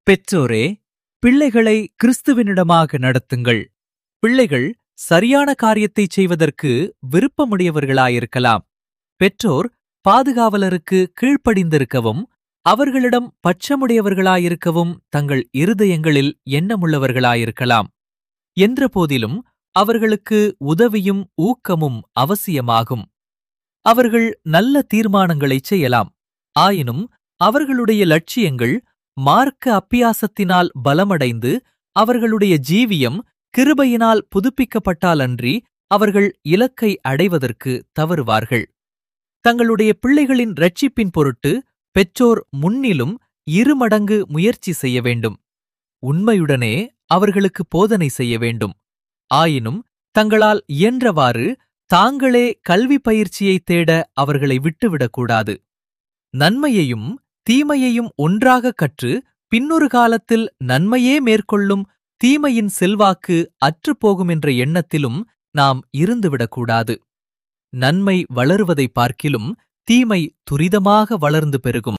பெற்றோரே பிள்ளைகளை கிறிஸ்துவினிடமாக நடத்துங்கள் பிள்ளைகள் சரியான காரியத்தைச் செய்வதற்கு விருப்பமுடையவர்களாயிருக்கலாம் பெற்றோர் பாதுகாவலருக்கு கீழ்ப்படிந்திருக்கவும் அவர்களிடம் பட்சமுடையவர்களாயிருக்கவும் தங்கள் இருதயங்களில் எண்ணமுள்ளவர்களாயிருக்கலாம் என்றபோதிலும் அவர்களுக்கு உதவியும் ஊக்கமும் அவசியமாகும் அவர்கள் நல்ல தீர்மானங்களைச் செய்யலாம் ஆயினும் அவர்களுடைய லட்சியங்கள் மார்க்க அப்பியாசத்தினால் பலமடைந்து அவர்களுடைய ஜீவியம் கிருபையினால் புதுப்பிக்கப்பட்டாலன்றி அவர்கள் இலக்கை அடைவதற்கு தவறுவார்கள் தங்களுடைய பிள்ளைகளின் ரட்சிப்பின் பொருட்டு பெற்றோர் முன்னிலும் இருமடங்கு முயற்சி செய்ய வேண்டும் உண்மையுடனே அவர்களுக்கு போதனை செய்ய வேண்டும் ஆயினும் தங்களால் இயன்றவாறு தாங்களே கல்வி பயிற்சியைத் தேட அவர்களை விட்டுவிடக்கூடாது நன்மையையும் தீமையையும் ஒன்றாகக் கற்று பின்னொரு காலத்தில் நன்மையே மேற்கொள்ளும் தீமையின் செல்வாக்கு அற்றுப்போகும் என்ற எண்ணத்திலும் நாம் இருந்துவிடக்கூடாது நன்மை வளருவதைப் பார்க்கிலும் தீமை துரிதமாக வளர்ந்து பெருகும்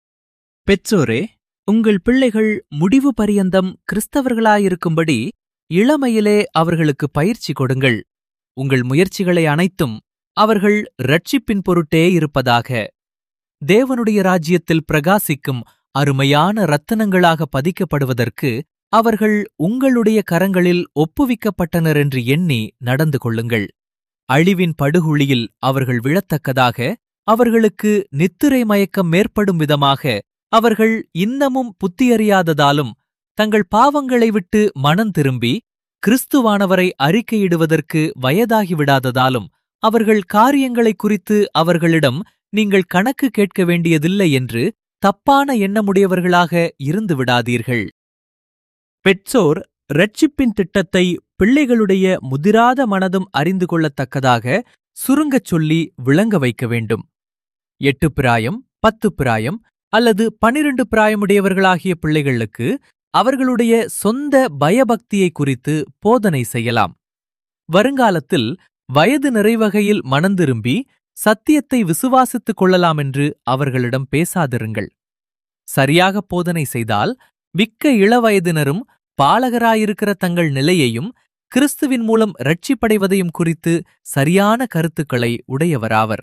பெற்றோரே உங்கள் பிள்ளைகள் முடிவு பரியந்தம் கிறிஸ்தவர்களாயிருக்கும்படி இளமையிலே அவர்களுக்கு பயிற்சி கொடுங்கள் உங்கள் முயற்சிகளை அனைத்தும் அவர்கள் ரட்சிப்பின் பொருட்டே இருப்பதாக தேவனுடைய ராஜ்யத்தில் பிரகாசிக்கும் அருமையான ரத்தினங்களாக பதிக்கப்படுவதற்கு அவர்கள் உங்களுடைய கரங்களில் ஒப்புவிக்கப்பட்டனர் என்று எண்ணி நடந்து கொள்ளுங்கள் அழிவின் படுகுழியில் அவர்கள் விழத்தக்கதாக அவர்களுக்கு நித்திரை மயக்கம் மேற்படும் விதமாக அவர்கள் இன்னமும் புத்தியறியாததாலும் தங்கள் பாவங்களை விட்டு மனம் திரும்பி கிறிஸ்துவானவரை அறிக்கையிடுவதற்கு வயதாகிவிடாததாலும் அவர்கள் காரியங்களைக் குறித்து அவர்களிடம் நீங்கள் கணக்கு கேட்க வேண்டியதில்லை என்று தப்பான எண்ணமுடையவர்களாக இருந்து விடாதீர்கள் பெற்றோர் ரட்சிப்பின் திட்டத்தை பிள்ளைகளுடைய முதிராத மனதும் அறிந்து கொள்ளத்தக்கதாக சுருங்கச் சொல்லி விளங்க வைக்க வேண்டும் எட்டு பிராயம் பத்து பிராயம் அல்லது பனிரெண்டு பிராயமுடையவர்களாகிய பிள்ளைகளுக்கு அவர்களுடைய சொந்த பயபக்தியை குறித்து போதனை செய்யலாம் வருங்காலத்தில் வயது நிறைவகையில் மனந்திரும்பி சத்தியத்தை விசுவாசித்துக் கொள்ளலாம் என்று அவர்களிடம் பேசாதிருங்கள் சரியாக போதனை செய்தால் மிக்க இளவயதினரும் பாலகராயிருக்கிற தங்கள் நிலையையும் கிறிஸ்துவின் மூலம் ரட்சிப்படைவதையும் குறித்து சரியான கருத்துக்களை உடையவராவர்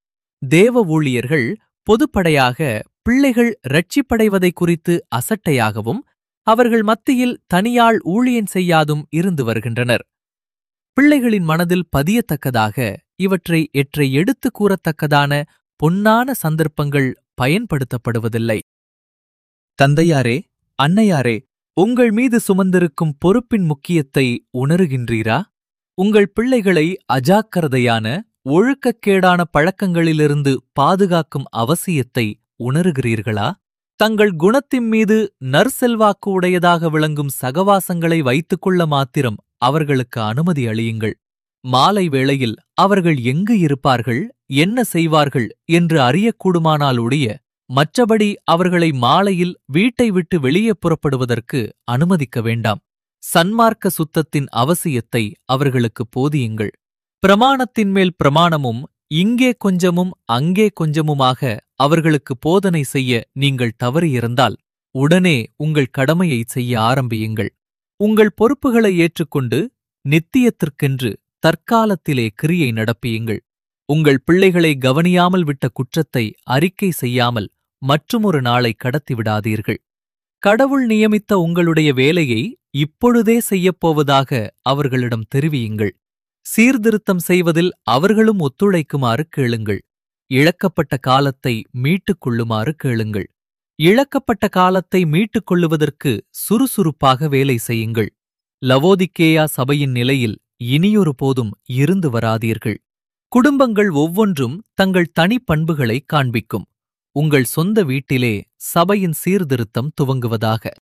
தேவ ஊழியர்கள் பொதுப்படையாக பிள்ளைகள் ரட்சிப்படைவதை குறித்து அசட்டையாகவும் அவர்கள் மத்தியில் தனியாள் ஊழியன் செய்யாதும் இருந்து வருகின்றனர் பிள்ளைகளின் மனதில் பதியத்தக்கதாக இவற்றை எற்றை எடுத்துக் கூறத்தக்கதான பொன்னான சந்தர்ப்பங்கள் பயன்படுத்தப்படுவதில்லை தந்தையாரே அன்னையாரே உங்கள் மீது சுமந்திருக்கும் பொறுப்பின் முக்கியத்தை உணருகின்றீரா உங்கள் பிள்ளைகளை அஜாக்கிரதையான ஒழுக்கக்கேடான பழக்கங்களிலிருந்து பாதுகாக்கும் அவசியத்தை உணருகிறீர்களா தங்கள் குணத்தின் மீது நற்செல்வாக்கு உடையதாக விளங்கும் சகவாசங்களை வைத்துக்கொள்ள மாத்திரம் அவர்களுக்கு அனுமதி அளியுங்கள் மாலை வேளையில் அவர்கள் எங்கு இருப்பார்கள் என்ன செய்வார்கள் என்று அறியக்கூடுமானால் ஒழிய மற்றபடி அவர்களை மாலையில் வீட்டை விட்டு வெளியே புறப்படுவதற்கு அனுமதிக்க வேண்டாம் சன்மார்க்க சுத்தத்தின் அவசியத்தை அவர்களுக்கு போதியுங்கள் பிரமாணத்தின் மேல் பிரமாணமும் இங்கே கொஞ்சமும் அங்கே கொஞ்சமுமாக அவர்களுக்கு போதனை செய்ய நீங்கள் தவறியிருந்தால் உடனே உங்கள் கடமையை செய்ய ஆரம்பியுங்கள் உங்கள் பொறுப்புகளை ஏற்றுக்கொண்டு நித்தியத்திற்கென்று தற்காலத்திலே கிரியை நடப்பியுங்கள் உங்கள் பிள்ளைகளை கவனியாமல் விட்ட குற்றத்தை அறிக்கை செய்யாமல் மற்றுமொரு நாளை கடத்திவிடாதீர்கள் கடவுள் நியமித்த உங்களுடைய வேலையை இப்பொழுதே செய்யப்போவதாக அவர்களிடம் தெரிவியுங்கள் சீர்திருத்தம் செய்வதில் அவர்களும் ஒத்துழைக்குமாறு கேளுங்கள் இழக்கப்பட்ட காலத்தை மீட்டுக் கொள்ளுமாறு கேளுங்கள் இழக்கப்பட்ட காலத்தை மீட்டுக் கொள்ளுவதற்கு சுறுசுறுப்பாக வேலை செய்யுங்கள் லவோதிக்கேயா சபையின் நிலையில் இனியொரு போதும் இருந்து வராதீர்கள் குடும்பங்கள் ஒவ்வொன்றும் தங்கள் தனிப்பண்புகளை காண்பிக்கும் உங்கள் சொந்த வீட்டிலே சபையின் சீர்திருத்தம் துவங்குவதாக